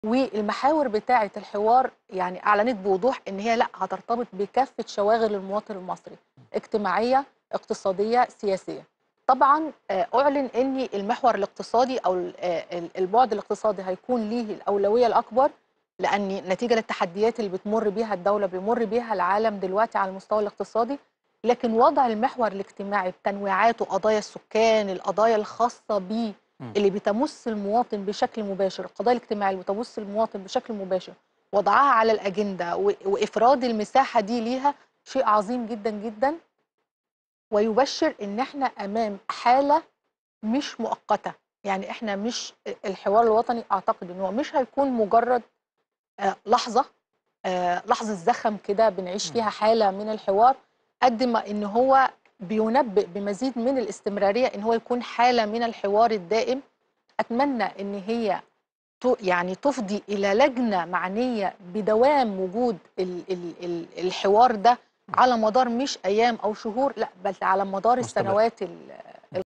والمحاور بتاعه الحوار يعني اعلنت بوضوح ان هي لا هترتبط بكافه شواغل المواطن المصري اجتماعيه اقتصاديه سياسيه طبعا آه، اعلن ان المحور الاقتصادي او ال- آه، ال- البعد الاقتصادي هيكون ليه الاولويه الاكبر لان نتيجه للتحديات اللي بتمر بيها الدوله بيمر بيها العالم دلوقتي على المستوى الاقتصادي لكن وضع المحور الاجتماعي بتنويعاته قضايا السكان القضايا الخاصه بيه مم. اللي بتمس المواطن بشكل مباشر القضايا الاجتماعيه اللي بتمس المواطن بشكل مباشر وضعها على الاجنده و- وافراد المساحه دي ليها شيء عظيم جدا جدا ويبشر ان احنا امام حاله مش مؤقته يعني احنا مش الحوار الوطني اعتقد ان هو مش هيكون مجرد آه، لحظه آه، لحظه زخم كده بنعيش مم. فيها حاله من الحوار قد ما ان هو بينبئ بمزيد من الاستمراريه ان هو يكون حاله من الحوار الدائم اتمنى ان هي ت- يعني تفضي الى لجنه معنيه بدوام وجود ال ال ال الحوار ده على مدار مش ايام او شهور لا بل على مدار مستمر. السنوات ال-